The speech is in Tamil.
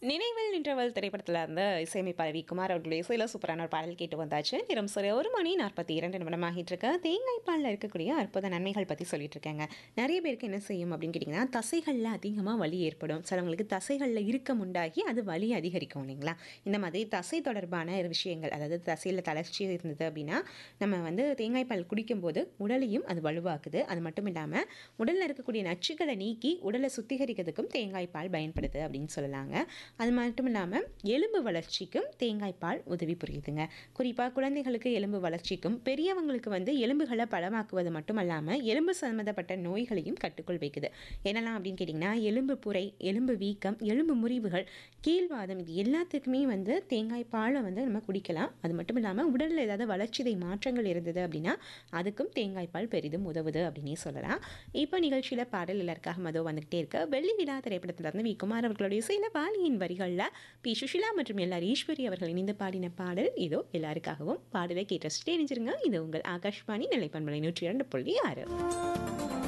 நினைவில் நின்றவள் திரைப்படத்தில் இருந்த இசையமைப்பாளர் வி குமார் அவர்களுடைய இசையில் சூப்பரான ஒரு பாடல் கேட்டு வந்தாச்சு நிறம் சரி ஒரு மணி நாற்பத்தி இரண்டு நிமிடம் ஆகிட்டு இருக்க தேங்காய் பாலில் இருக்கக்கூடிய அற்புத நன்மைகள் பற்றி சொல்லிட்டு இருக்கேங்க நிறைய பேருக்கு என்ன செய்யும் அப்படின்னு கேட்டிங்கன்னா தசைகளில் அதிகமாக வலி ஏற்படும் சிலவங்களுக்கு தசைகளில் இறுக்கம் உண்டாகி அது வலி அதிகரிக்கும் இல்லைங்களா இந்த மாதிரி தசை தொடர்பான விஷயங்கள் அதாவது தசையில் தளர்ச்சி இருந்தது அப்படின்னா நம்ம வந்து தேங்காய் பால் குடிக்கும்போது உடலையும் அது வலுவாக்குது அது மட்டும் இல்லாமல் உடலில் இருக்கக்கூடிய நச்சுக்களை நீக்கி உடலை சுத்திகரிக்கிறதுக்கும் தேங்காய் பால் பயன்படுது அப்படின்னு சொல்லலாங்க அது மட்டும் இல்லாமல் எலும்பு வளர்ச்சிக்கும் தேங்காய் பால் உதவி புரியுதுங்க குறிப்பாக குழந்தைகளுக்கு எலும்பு வளர்ச்சிக்கும் பெரியவங்களுக்கு வந்து எலும்புகளை பலமாக்குவது மட்டும் இல்லாமல் எலும்பு சம்மந்தப்பட்ட நோய்களையும் கட்டுக்குள் வைக்குது என்னெல்லாம் அப்படின்னு கேட்டிங்கன்னா எலும்பு புரை எலும்பு வீக்கம் எலும்பு முறிவுகள் கீழ்வாதம் இது எல்லாத்துக்குமே வந்து தேங்காய் பாலை வந்து நம்ம குடிக்கலாம் அது மட்டும் இல்லாமல் உடலில் ஏதாவது வளர்ச்சிதை மாற்றங்கள் இருந்தது அப்படின்னா அதுக்கும் தேங்காய் பால் பெரிதும் உதவுது அப்படின்னே சொல்லலாம் இப்போ நிகழ்ச்சியில் பாடல் எல்லாருக்காக மதோ வந்துகிட்டே இருக்க வெள்ளி விழா திரைப்படத்துல இருந்து வி குமார் அவர்களுடைய இசையில பாலியின் வரிகளில் பி சுஷிலா மற்றும் எல்லார் ஈஸ்வரி அவர்கள் இணைந்து பாடின பாடல் இதோ எல்லாருக்காகவும் பாடலை கேட்டு ரசிச்சுட்டே நினைச்சிருங்க இது உங்கள் ஆகாஷ்வாணி நிலைப்பண்பலை நூற்றி இரண்டு புள்ளி ஆறு